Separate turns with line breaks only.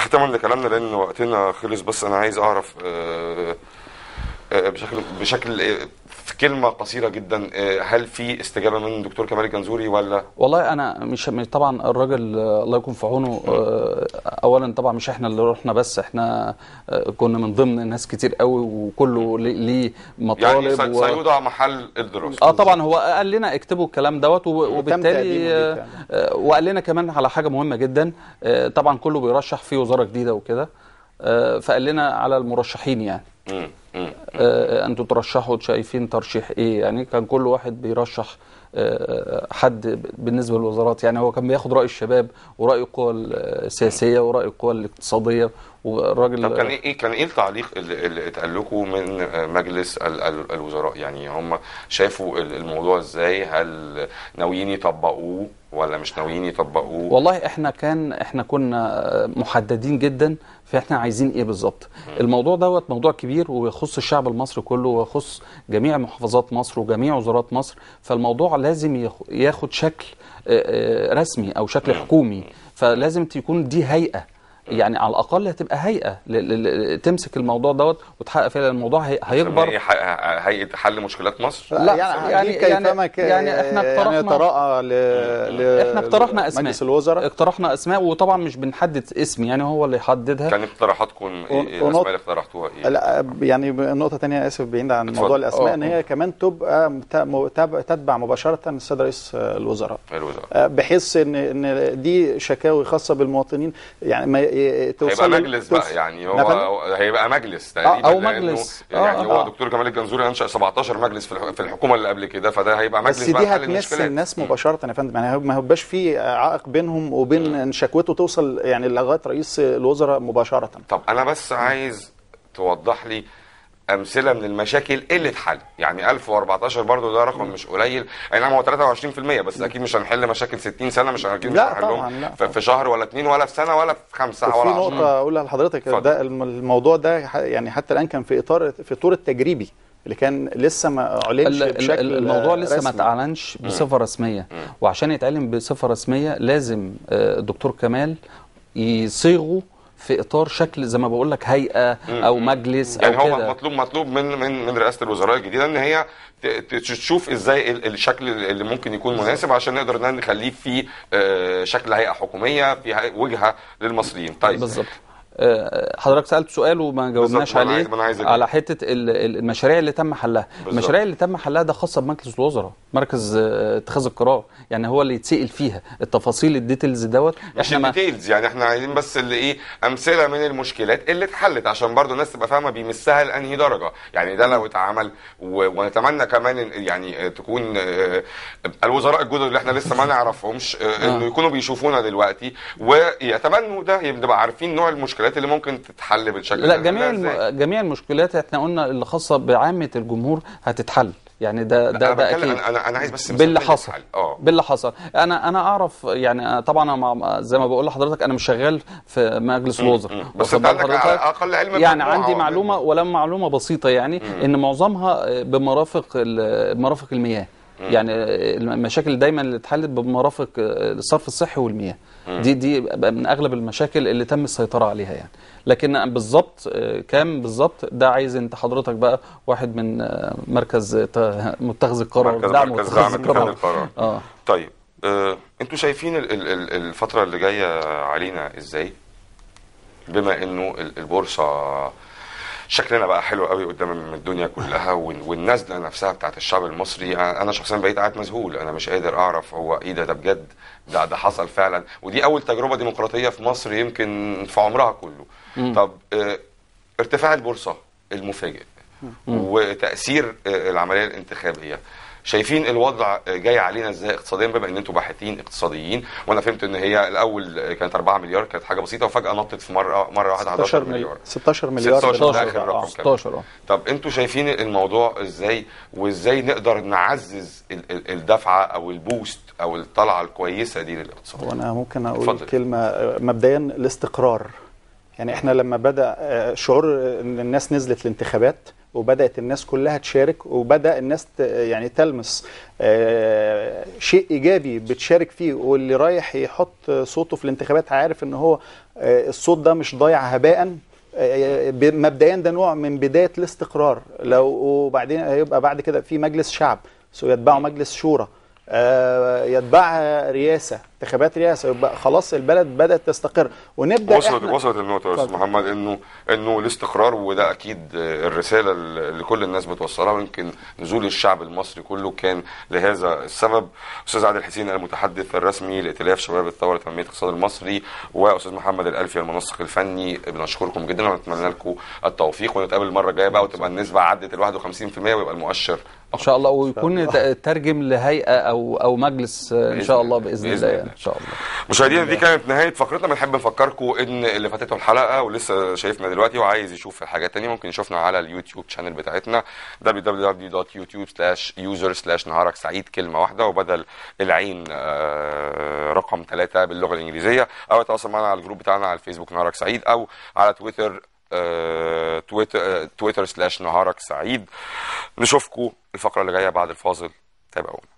ختاما لكلامنا لان وقتنا خلص بس انا عايز اعرف آه، آه، بشكل بشكل آه، في كلمه قصيره جدا آه، هل في استجابه من الدكتور كمال الجنزوري ولا
والله انا مش مش- طبعا الراجل آه، الله يكون في عونه آه، اولا طبعا مش احنا اللي رحنا بس احنا آه، كنا من ضمن ناس كتير قوي وكله ليه- ليه
يعني
مطالب
سي-
و...
سيوضع محل الدراسه
اه طبعا هو قال لنا اكتبوا الكلام دوت و-
تقديمه
وبالتالي آه،
بالفعل.
آه، وقال لنا كمان على حاجه مهمه جدا آه، طبعا كله بيرشح في وزاره جديده وكده آه، فقال لنا على المرشحين يعني
مم، مم.
آه، انتوا ترشحوا شايفين ترشيح ايه يعني كان كل واحد بيرشح آه، حد بالنسبه للوزارات يعني هو كان بياخد راي الشباب وراي القوى السياسيه وراي القوى الاقتصاديه والراجل
طب كان ايه إيه- كان ايه التعليق اللي, اللي اتقال لكم من آه، مجلس ال- ال- الوزراء يعني هم شافوا ال- الموضوع ازاي هل ناويين يطبقوه ولا مش ناويين يطبقوه
والله احنا كان احنا كنا محددين جدا في احنا عايزين ايه بالظبط الموضوع دوت موضوع كبير ويخص الشعب المصري كله ويخص جميع محافظات مصر وجميع وزارات مصر فالموضوع لازم ياخ- ياخد شكل آه، آه، رسمي او شكل حكومي فلازم تكون دي هيئه يعني على الاقل هتبقى هيئه ل- ل- ل- تمسك الموضوع دوت وتحقق فيها لأن الموضوع هي-
سميه
هيكبر
إيه؟ ح- هيئه حل مشكلات مصر
لا،
يعني
يعني-
يعني
يعني-
كيفما ك-
يعني إحنا اقترحنا-
يعني تراءى ل... ل...
احنا اقترحنا اسماء
مجلس الوزراء
اقترحنا اسماء وطبعا مش بنحدد اسم يعني هو اللي يحددها
كان اقتراحاتكم ايه إيه الاسماء
ونط-
اللي اقترحتوها ايه
لا يعني نقطة تانية آسف بعيد عن
اتفضل.
موضوع الأسماء
آه،
إن هي كمان تبقى مت- م- تب- تتبع مباشرة السيد رئيس الوزراء
الوزراء
آه، بحيث ان ان دي شكاوي خاصه بالمواطنين يعني ما ي- توصل
هيبقى مجلس بقى يعني هو
نفهم؟
هيبقى مجلس تقريبا
أو
لأنه
مجلس. آه،
يعني هو
آه.
دكتور كمال الجنزوري انشا 17 مجلس في الح- في الحكومه اللي قبل كده فده هيبقى مجلس
بس
بقى
دي
لحل
هتمس
المشكلات
الناس مباشره يا فندم يعني ما هيبقاش في عائق بينهم وبين ان شكوته توصل يعني لغايه رئيس الوزراء مباشره
طب انا بس عايز توضح لي امثله من المشاكل اللي اتحل يعني 1014 برضو ده رقم مش قليل اي نعم هو 23% بس اكيد مش هنحل مشاكل 60 سنه مش اكيد مش
لا
هنحلهم
طبعاً، لا
في- في شهر ولا اتنين ولا في سنه ولا في خمسه
وفي
ولا 10
نقطه اقولها لحضرتك
اتفضل.
ده الم- الموضوع ده ح- يعني حتى الان كان في اطار في طور التجريبي اللي كان لسه ما اعلنش
ال- ال-
بشكل
الموضوع لسه ما
رسمي.
اتعلنش بصفه رسميه وعشان يتعلن بصفه رسميه لازم آه، الدكتور كمال يصيغه في اطار شكل زي ما بقول لك هيئه او مجلس
يعني
او
هو
كده
مطلوب مطلوب من من من رئاسه الوزراء الجديده ان هي ت- ت- تشوف ازاي ال- الشكل اللي ممكن يكون مناسب عشان نقدر ان إحنا نخليه في آه، شكل هيئه حكوميه في هي- وجهه للمصريين طيب
بالظبط آه، حضرتك سالت سؤال وما جاوبناش
ما أنا
عليه
عايز- ما أنا عايز أجيب.
على حته ال- ال- المشاريع اللي تم حلها
بالظبط.
المشاريع اللي تم حلها ده خاصه بمجلس الوزراء مركز آه، اتخاذ القرار يعني هو اللي يتسال فيها التفاصيل الديتيلز دوت
مش
احنا ما
الديتيلز يعني احنا عايزين بس اللي ايه امثله من المشكلات اللي اتحلت عشان برضو الناس تبقى فاهمه بيمسها لانهي درجه يعني ده لو اتعمل و- ونتمنى كمان إن- يعني آه، تكون آه، الوزراء الجدد اللي احنا لسه ما نعرفهمش آه، انه يكونوا بيشوفونا دلوقتي ويتمنوا ده نبقى عارفين نوع المشكلات اللي ممكن تتحل بالشكل
لا
ده
جميع
إزاي؟
الم... جميع المشكلات احنا قلنا اللي خاصه بعامه الجمهور هتتحل يعني ده
لا،
ده
انا
ده
بتكلم
اكيد
انا انا انا عايز بس مثال
باللي
من
حصل
الحل. اه
باللي حصل انا انا اعرف يعني طبعا أنا مع- زي ما بقول لحضرتك انا مش شغال في مجلس الوزراء
بس
واخد
انت
بال
عندك
حضرتك؟
على الاقل علم
يعني
بالمجموعة
عندي
وعلم-
معلومه ولا معلومه بسيطه يعني ان معظمها بمرافق ال- مرافق المياه يعني المشاكل دايما اللي اتحلت بمرافق الصرف الصحي والمياه دي دي من اغلب المشاكل اللي تم السيطره عليها يعني لكن بالظبط كام بالظبط ده عايز انت حضرتك بقى واحد من مركز ت- متخذ القرار
مركز
دعم
مركز
متخذ
دعم اتخاذ
القرار
القرار
اه
طيب آه، انتوا شايفين ال- ال- ال- الفترة اللي جاية علينا ازاي؟ بما انه ال- البورصة شكلنا بقى حلو قوي قدام الدنيا كلها وال- والنزلة نفسها بتاعت الشعب المصري انا شخصيا بقيت قاعد مذهول انا مش قادر اعرف هو ايه ده ده بجد ده ده حصل فعلا ودي اول تجربة ديمقراطية في مصر يمكن في عمرها كله طب آه، ارتفاع البورصة المفاجئ وتاثير آه، العمليه الانتخابيه شايفين الوضع جاي علينا ازاي اقتصاديا بما ان انتوا باحثين اقتصاديين وانا فهمت ان هي الاول كانت 4 مليار كانت حاجه بسيطه وفجاه نطت في مره مره واحده 11
16
مليار
مليار 16 مليار
16 ده
بالنسبة-
آخر رقم
آه.
كمان.
16 اه
طب انتوا شايفين الموضوع ازاي وازاي نقدر نعزز ال- ال- الدفعه او البوست او الطلعه الكويسه دي للاقتصاد
وانا ممكن اقول
اتفضل.
كلمه آه، مبدئيا الاستقرار يعني احنا لما بدا آه، شعور ان الناس نزلت الانتخابات وبدات الناس كلها تشارك وبدا الناس ت- يعني تلمس آه، شيء ايجابي بتشارك فيه واللي رايح يحط صوته في الانتخابات عارف ان هو آه، الصوت ده مش ضايع هباء آه، ب- مبدئيا ده نوع من بدايه الاستقرار لو وبعدين هيبقى بعد كده في مجلس شعب سو يتبعه مجلس شورى آه، يتبعها رئاسه انتخابات رئاسه يبقى خلاص البلد بدات تستقر ونبدا
وصلت
احنا
وصلت النقطة يا أستاذ
اتفضل.
محمد إنه إنه الاستقرار وده أكيد الرسالة اللي كل الناس بتوصلها ويمكن نزول الشعب المصري كله كان لهذا السبب أستاذ عادل حسين المتحدث الرسمي لائتلاف شباب الثورة لتنمية الاقتصاد المصري وأستاذ محمد الألفي المنسق الفني بنشكركم جدا ونتمنى لكم التوفيق ونتقابل المرة الجاية بقى وتبقى النسبة عدت ال 51% ويبقى المؤشر
ان شاء الله ويكون ت- ترجم لهيئه او او مجلس آه، ان
بإذن
شاء الله
الله.
باذن
بإذن
الله
الله.
يعني ان شاء الله
مشاهدينا دي كانت نهايه فقرتنا بنحب نفكركم ان اللي فاتته الحلقه ولسه شايفنا دلوقتي وعايز يشوف الحاجات تانية ممكن يشوفنا على اليوتيوب شانل بتاعتنا www.youtube/user نهارك سعيد كلمه واحده وبدل العين آه، رقم ثلاثة باللغه الانجليزيه او يتواصل معنا على الجروب بتاعنا على الفيسبوك نهارك سعيد او على تويتر آه، تويتر آه، تويتر سلاش نهارك سعيد نشوفكم الفقره اللي جايه بعد الفاصل تابعونا